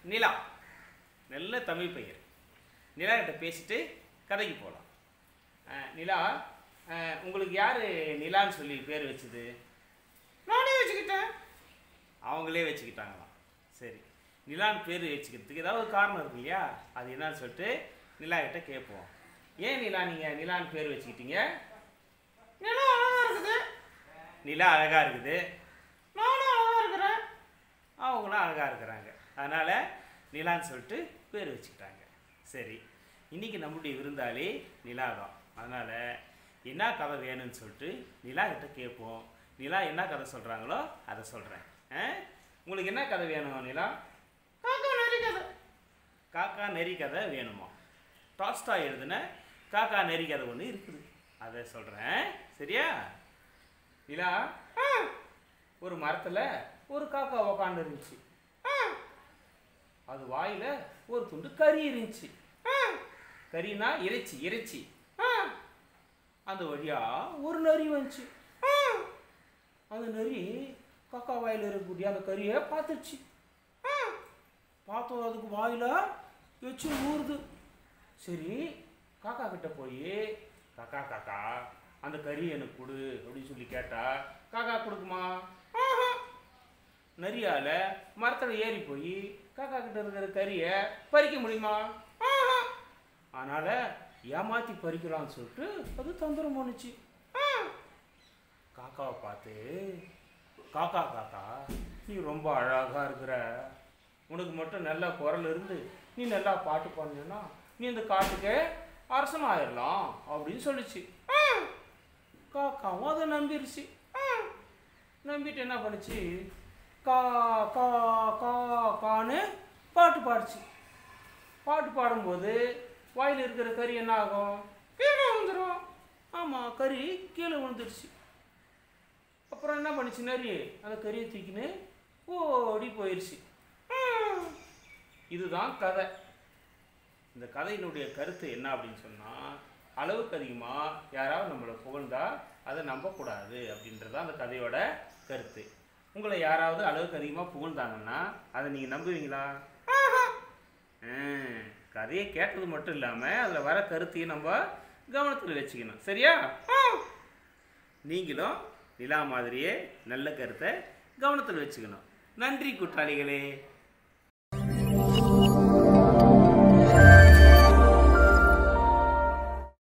நிலா நல்ல தமிழ் பெயர் நிலா கிட்ட பேசிட்டு கதைக்கு போகலாம் நிலா அஹ், உங்களுக்கு யார் நிலான்னு சொல்லி பேர் வச்சது நானே வச்சுக்கிட்டேன் அவங்களே வச்சுக்கிட்டாங்களாம் சரி நிலான்னு பேர் வச்சுக்கிறதுக்கு ஏதாவது ஒரு காரணம் இருக்கு இல்லையா அது என்னன்னு சொல்லிட்டு நிலா கிட்ட கேட்போம் ஏன் நிலா நீங்கள் நிலான்னு பேர் வச்சுக்கிட்டீங்க நிலா அழகா இருக்குது நிலா அழகா இருக்குது நானும் அழகா இருக்கிறேன் அவங்களும் அழகா இருக்கிறாங்க அதனால நிலான்னு சொல்லிட்டு பேர் வச்சுக்கிட்டாங்க சரி இன்னைக்கு நம்மளுடைய விருந்தாளி நிலா தான் அதனால என்ன கதை வேணும்னு சொல்லிட்டு நிலா கிட்ட கேட்போம் நிலா என்ன கதை சொல்றாங்களோ அதை சொல்றேன் ஆ? உங்களுக்கு என்ன கதை வேணும் நிலா காக்கா நெறி கதை காக்கா நெறி கதை வேணுமா டாஸ்டா எழுதின காக்கா நெறி கதை ஒன்று இருக்குது அதை சொல்கிறேன் சரியா நிலா ஆ. ஒரு மரத்தில் ஒரு காக்கா உக்காந்து இருந்துச்சு ஆ. அது வாயில் ஒரு துண்டு கறி இருந்துச்சு ஆ. கறினா இறைச்சி இறைச்சி ஆ. அந்த வழியா ஒரு நரி வந்துச்சு ஆ. அந்த நரி காக்கா வாயில் இருக்கக்கூடிய அந்த கறியை பார்த்துச்சு ஆ. பார்த்தோம் அதுக்கு வாயில எச்சு ஊறுது சரி காக்கா கிட்ட போய் காக்கா காக்கா அந்த கறி எனக்கு கொடு அப்படின்னு சொல்லி கேட்டா காக்கா கொடுக்குமா ஆஹா. நரியால மரத்தில் ஏறி போய் காக்கா கிட்ட இருக்கிற கறியை பறிக்க முடியுமா ஆஹா. அதனால ஏமாத்தி பறிக்கலாம்னு சொல்லிட்டு அது தந்திரம் பண்ணுச்சு ஆ. காக்காவை பார்த்து காக்கா காக்கா நீ ரொம்ப அழகா இருக்கிற உனக்கு மட்டும் நல்ல குரல் இருந்து நீ நல்லா பாட்டு பாடினா நீ இந்த காட்டுக்கு அரசன் ஆயிடலாம் அப்படின்னு சொல்லுச்சு ஆ. காக்காவும் அதை நம்பிருச்சு ஆ. நம்பிட்டு என்ன பண்ணுச்சு கா கா கா கான்னு பாட்டு பாடுச்சு பாட்டு பாடும்போது வாயில் இருக்கிற கறி என்ன ஆகும் கீழே விழுந்துரும் ஆமாம் கறி கீழே விழுந்துருச்சு அப்புறம் என்ன பண்ணுச்சு நரி அந்த கறியை தூக்கின்னு ஓடி போயிடுச்சு ம். இதுதான் கதை இந்த கதையினுடைய கருத்து என்ன அப்படின்னு சொன்னால் அளவுக்கு அதிகமாக யாராவது நம்மளை புகழ்ந்தா அதை நம்பக்கூடாது அப்படின்றது தான் அந்த கதையோட கருத்து உங்களை யாராவது அளவுக்கு அதிகமாக புகழ்ந்தாங்கன்னா அதை நீங்கள் நம்புவீங்களா ம், கதையை கேட்டது மட்டும் இல்லாமல் அதில் வர கருத்தையும் நம்ம கவனத்தில் வச்சுக்கணும் சரியா நீங்களும் நிலா மாதிரியே நல்ல கருத்தை கவனத்தில் வச்சுக்கணும் நன்றி குற்றாளிகளே